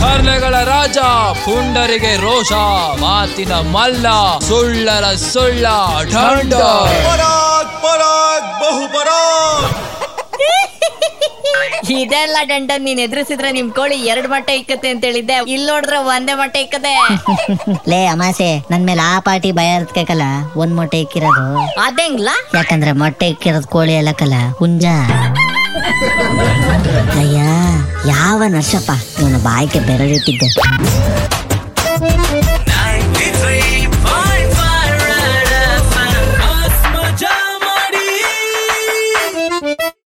ತರ್ಲೆಗಳ ರಾಜ ಪುಂಡರಿಗೆ ರೋಷ ಮಾತಿನ ಮಲ್ಲ ಸುಳ್ಳರ ಸುಳ್ಳ ಢಂಡ ಪರಾಗ್ ಪರಾಗ್ ಬಹು ಪರಾಗ್ ಇದೆಲ್ಲ ದಂಡ ನೀನ್ ಎದುರಿಸಿದ್ರೆ ನಿಮ್ ಕೋಳಿ ಎರಡ್ ಮೊಟ್ಟೆ ಇಕ್ಕತ್ತೆ ಅಂತ ಹೇಳಿದ್ದೆ ಇಲ್ಲಿ ನೋಡಿದ್ರೆ ಒಂದೇ ಮೊಟ್ಟೆ ಇಕ್ಕದೆ ಲೇ ಅಮಾಸೆ ನನ್ ಮೇಲೆ ಆ ಪಾಟಿ ಭಯ ಇರ್ತ್ಕಲ್ಲ ಒಂದ್ ಮೊಟ್ಟೆ ಇಕ್ಕಿರೋದು ಅದೇಂಗ್ಲ ಯಾಕಂದ್ರೆ ಮೊಟ್ಟೆ ಇಕ್ಕಿರೋದು ಕೋಳಿ ಅಲ್ಲಕ್ಕಲ್ಲ ಹುಂಜ ಅಯ್ಯ ಯಾವ ನರ್ಸಪ್ಪ ಇವನು ಬಾಯಿಗೆ ಬೆರಳಿಟ್ಟಿದ್ದೆ